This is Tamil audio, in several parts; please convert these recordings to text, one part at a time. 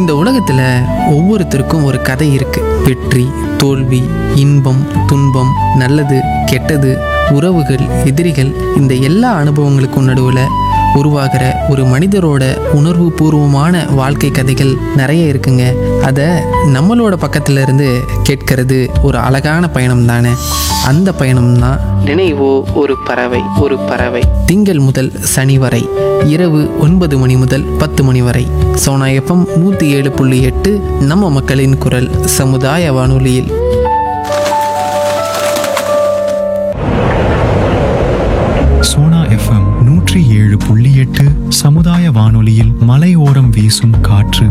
இந்த உலகத்தில் ஒவ்வொருத்தருக்கும் ஒரு கதை இருக்கு வெற்றி தோல்வி இன்பம் துன்பம் நல்லது கெட்டது உறவுகள் எதிரிகள் இந்த எல்லா அனுபவங்களுக்கும் நடுவில் உருவாகிற ஒரு மனிதரோட உணர்வு பூர்வமான வாழ்க்கை கதைகள் நிறைய இருக்குங்க அதை நம்மளோட பக்கத்துல இருந்து கேட்கறது ஒரு அழகான பயணம் தானே அந்த பயணம் தான் நினைவோ ஒரு பறவை ஒரு பறவை திங்கள் முதல் சனி வரை இரவு ஒன்பது மணி முதல் பத்து மணி வரை சோனா எஃப்எம் நூற்றி ஏழு புள்ளி எட்டு நம்ம மக்களின் குரல் சமுதாய வானொலியில் சோனா எஃப்எம் நூற்றி ஏழு புள்ளி எட்டு சமுதாய வானொலியில் மலையோரம் வீசும் காற்று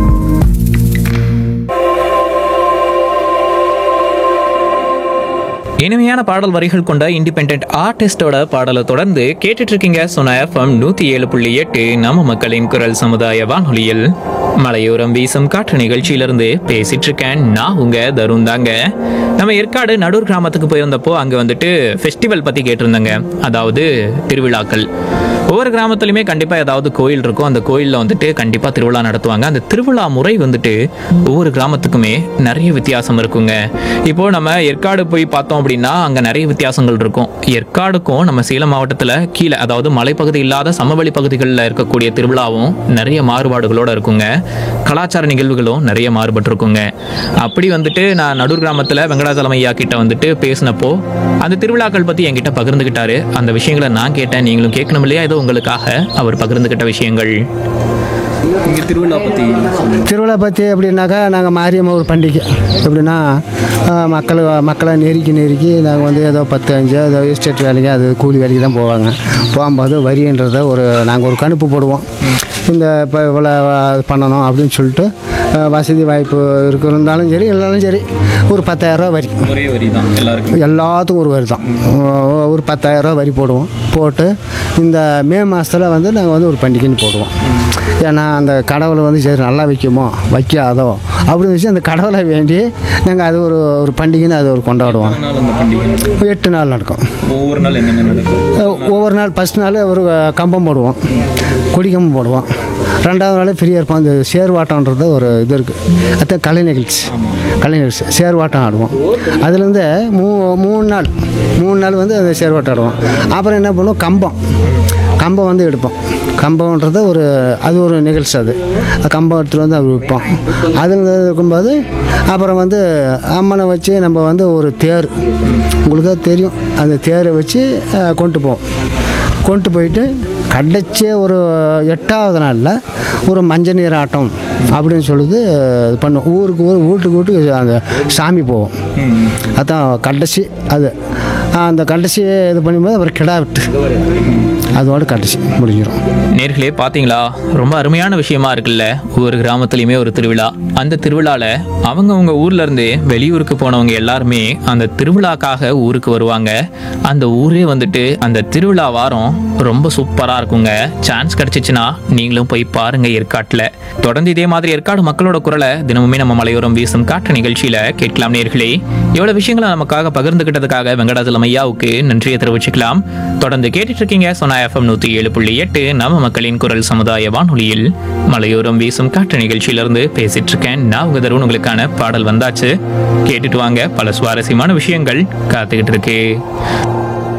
இனிமையான பாடல் வரிகள் கொண்ட இண்டிபெண்ட் ஆர்டிஸ்டோட பாடலை தொடர்ந்து கேட்டுட்டு இருக்கீங்க சொன்ன எஃப்எம் நூத்தி ஏழு புள்ளி எட்டு நம்ம மக்களின் குரல் சமுதாய வானொலியில் மலையோரம் வீசும் காற்று நிகழ்ச்சியிலிருந்து பேசிட்டு இருக்கேன் நான் உங்க தருண் தாங்க நம்ம ஏற்காடு நடூர் கிராமத்துக்கு போயிருந்தப்போ அங்க வந்துட்டு ஃபெஸ்டிவல் பத்தி கேட்டிருந்தாங்க அதாவது திருவிழாக்கள் ஒவ்வொரு கிராமத்துலையுமே கண்டிப்பா ஏதாவது கோயில் இருக்கும் அந்த கோயில்ல வந்துட்டு கண்டிப்பா திருவிழா நடத்துவாங்க அந்த திருவிழா முறை வந்துட்டு ஒவ்வொரு கிராமத்துக்குமே நிறைய வித்தியாசம் இருக்குங்க இப்போ நம்ம ஏற்காடு போய் பார்த்தோம் அப்படின்னா அங்க நிறைய வித்தியாசங்கள் இருக்கும் ஏற்காடுக்கும் நம்ம சேலம் மாவட்டத்துல கீழே அதாவது மலைப்பகுதி இல்லாத சமவெளி பகுதிகளில் இருக்கக்கூடிய திருவிழாவும் நிறைய மாறுபாடுகளோட இருக்குங்க கலாச்சார நிகழ்வுகளும் நிறைய மாறுபட்டு இருக்குங்க அப்படி வந்துட்டு நான் நடூர் கிராமத்துல வெங்கடாச்சலம் ஐயா கிட்ட வந்துட்டு பேசினப்போ அந்த திருவிழாக்கள் பத்தி என்கிட்ட பகிர்ந்துகிட்டாரு அந்த விஷயங்களை நான் கேட்டேன் நீங்களும் கேட்கணும் இல்லையா ஏதோ உங்களுக்காக அவர் பகிர்ந்துகிட்ட விஷயங்கள் இங்கே திருவிழா பற்றி திருவிழா பற்றி எப்படின்னாக்கா நாங்கள் மாரியம்மா ஒரு பண்டிகை எப்படின்னா ஆஹ், மக்களை மக்களை நெருக்கி நெருக்கி நாங்கள் வந்து ஏதோ பத்து அஞ்சு ஏதோ எஸ்டேட் வேலைக்கு அது கூலி வேலைக்கு தான் போவாங்க போகும்போது வரின்றத ஒரு நாங்கள் ஒரு கணுப்பு போடுவோம் இந்த இப்போ இவ்வளோ பண்ணணும் அப்படின்னு சொல்லிட்டு ஆஹ், வசதி வாய்ப்பு இருக்கு இருந்தாலும் சரி இல்லைனாலும் சரி ஒரு பத்தாயிரரூவா வரி ஒரே வரி தான் எல்லாருக்கும் எல்லாத்துக்கும் ஒரு வரி தான் ஒ- ஒரு பத்தாயிரரூவா வரி போடுவோம் போட்டு இந்த மே மாதத்தில் வந்து நாங்கள் வந்து ஒரு பண்டிகைன்னு போடுவோம் ஏன்னா அந்த கடவுளை வந்து சரி நல்லா வைக்குமோ வைக்காதோ அப்படின்னு வச்சு அந்த கடவுளை வேண்டி நாங்கள் அது ஒரு ஒரு பண்டிகைன்னு அது ஒரு கொண்டாடுவோம் நாள் அந்த பண்டிகை எட்டு நாள் நடக்கும் ஒவ்வொரு நாள் என்னென்ன நடக்கும் அஹ் ஒவ்வொரு நாள் ஃபஸ்ட் நாள் ஒரு அஹ், கம்பம் போடுவோம் கொடிக்கம்பம் போடுவோம் ரெண்டாவது நாள் ஃப்ரீயாக இருப்போம் அந்த சேர்வாட்டம்ன்றது ஒரு இது இருக்குது அதான் கலை நிகழ்ச்சி கலை நிகழ்ச்சி சேர்வாட்டம் ஆடுவோம் அதுலேருந்து மூ மூணு நாள் மூணு நாள் வந்து அந்த சேர்வாட்டம் ஆடுவோம் அப்புறம் என்ன பண்ணுவோம் கம்பம் கம்பம் வந்து எடுப்போம் கம்பம்ன்றது ஒரு அது ஒரு நிகழ்ச்சி அது அது கம்பம் எடுத்துகிட்டு வந்து அது விற்போம் அதில் இருக்கும்போது அப்புறம் வந்து அம்மனை வச்சு நம்ம வந்து ஒரு தேர் உங்களுக்கு தெரியும் அந்த தேரை வச்சு அஹ், கொண்டு போவோம் கொண்டு போயிட்டு கடைச்சி ஒரு எட்டாவது நாளில் ஒரு மஞ்சள் நீர் ஆட்டம் அப்படின்னு சொல்லுது இது பண்ணும் ஊருக்கு ஊர் வீட்டுக்கு வீட்டுக்கு அந்த சாமி போவோம் அதான் கடைசி அது அந்த கடைசி இது பண்ணும்போது அப்புறம் கிடா விட்டு அதோட கடைசி முடிஞ்சிடும் நேர்களே பாத்தீங்களா ரொம்ப அருமையான விஷயமா இருக்குல்ல ஒவ்வொரு கிராமத்துலயுமே ஒரு திருவிழா அந்த திருவிழால அவங்கவங்க ஊர்ல இருந்து வெளியூருக்கு போனவங்க எல்லாருமே அந்த திருவிழாக்காக ஊருக்கு வருவாங்க அந்த ஊரே வந்துட்டு அந்த திருவிழா வாரம் ரொம்ப சூப்பரா இருக்குங்க சான்ஸ் கிடைச்சிச்சுன்னா நீங்களும் போய் பாருங்க ஏற்காட்டுல தொடர்ந்து இதே மாதிரி ஏற்காடு மக்களோட குரலை தினமுமே நம்ம மலையோரம் வீசும் காற்று நிகழ்ச்சியில கேட்கலாம் நேர்களே எவ்வளவு விஷயங்களை நமக்காக பகிர்ந்துகிட்டதுக்காக வெங்கடாச்சலம் ஐயாவுக்கு நன்றியை தெரிவிச்சுக்கலாம் தொடர்ந்து கேட்டுட்டு இருக்கீங்க சொன்னா எஃப்எம் நூத்தி ஏழு புள்ளி எட்டு நம்ம மக்களின் குரல் சமுதாய வானொலியில் மலையோரம் வீசும் காற்று நிகழ்ச்சியிலிருந்து பேசிட்டு இருக்கேன் நான் உங்க தருண் உங்களுக்கான பாடல் வந்தாச்சு கேட்டுட்டு வாங்க பல சுவாரஸ்யமான விஷயங்கள் காத்துக்கிட்டு இருக்கு